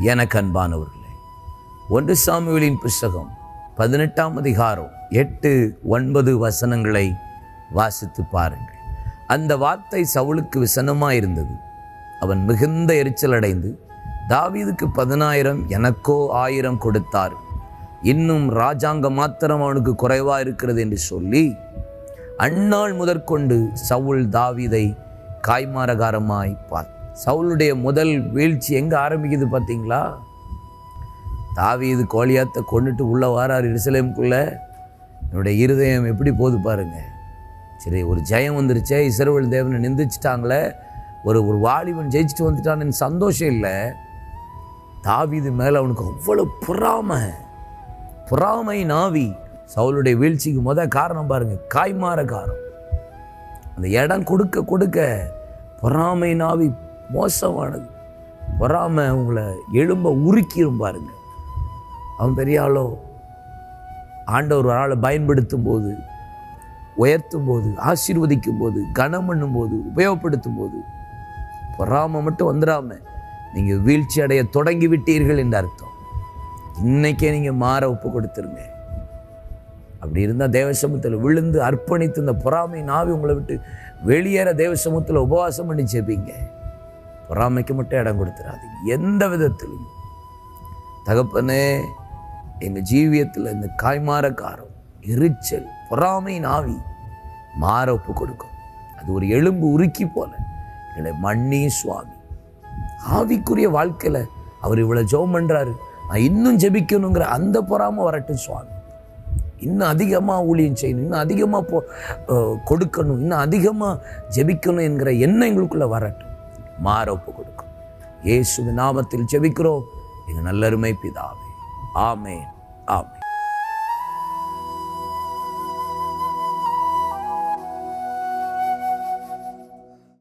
எனக்கு அன்பானவர்களே ஒன்று சாமுவேலின் புஸ்தகம் பதினெட்டாம் அதிகாரம் எட்டு ஒன்பது வசனங்களை வாசித்து பாருங்கள் அந்த வார்த்தை சவுலுக்கு விசனமாக இருந்தது அவன் மிகுந்த எரிச்சல் அடைந்து தாவீதுக்கு பதினாயிரம் எனக்கோ ஆயிரம் கொடுத்தார் இன்னும் ராஜாங்கம் மாத்திரம் அவனுக்கு குறைவா இருக்கிறது என்று சொல்லி அந்நாள் முதற்கொண்டு சவுல் தாவீதை காய்மாரகாரமாய் பார்த்து சவுளுடைய முதல் வீழ்ச்சி எங்கே ஆரம்பிக்குது பார்த்தீங்களா தாவீது கோலியாத்தை கொண்டுட்டு உள்ளே வாரார் எருசலேமுக்குள்ள என்னுடைய இருதயம் எப்படி போகுது பாருங்க சரி ஒரு ஜெயம் வந்துருச்சே இஸ்ரவேல் தேவனை நிந்திச்சிட்டாங்களே ஒரு ஒரு வாலிபன் ஜெயிச்சுட்டு வந்துட்டான்னு சந்தோஷம் இல்லை தாவீது மேலே அவனுக்கு அவ்வளோ பொறாமை பொறாமை நாவி சவுளுடைய வீழ்ச்சிக்கு முத காரணம் பாருங்க காய்மார காரம் அந்த இடம் கொடுக்க கொடுக்க பொறாமை நாவி மோசமானது பொறாமை உங்களை எலும்ப உருக்கிரும் பாருங்க அவன் பெரிய ஆளோ ஆண்டவர் ஒரு ஆளை பயன்படுத்தும் போது உயர்த்தும் போது ஆசீர்வதிக்கும் போது கனம் பண்ணும் போது உபயோகப்படுத்தும் போது பொறாமை மட்டும் வந்துடாம நீங்கள் வீழ்ச்சி அடைய தொடங்கி விட்டீர்கள் என்று அர்த்தம் இன்னைக்கே நீங்கள் மாற ஒப்பு கொடுத்துருங்க அப்படி இருந்தால் தேவசமூகத்தில் விழுந்து அர்ப்பணித்து இந்த பொறாமை நாவி உங்களை விட்டு வெளியேற தேவசமூகத்தில் உபவாசம் பண்ணி ஜெபிங்க பொறாமைக்கு மட்டும் இடம் கொடுத்துடாதீங்க எந்த விதத்திலும் தகப்பனே எங்கள் ஜீவியத்தில் இந்த காய்மார காரம் எரிச்சல் பொறாமை நாவி மாற ஒப்பு கொடுக்கும் அது ஒரு எலும்பு உருக்கி போல எங்களை மன்னி சுவாமி ஆவிக்குரிய வாழ்க்கையில் அவர் இவ்வளோ ஜெபம் பண்ணுறாரு நான் இன்னும் ஜெபிக்கணுங்கிற அந்த பொறாமை வரட்டும் சுவாமி இன்னும் அதிகமாக ஊழியம் செய்யணும் இன்னும் அதிகமாக போ அஹ் கொடுக்கணும் இன்னும் அதிகமாக ஜெபிக்கணும் என்கிற எண்ணம் எங்களுக்குள்ள வரட்டும் மாற ஒப்பு கொடுக்கும் இயேசுவின் நாமத்தில் ஜெபிக்கிறோம் எங்கள் நல்லருமை பிதாவே ஆமென் ஆமென்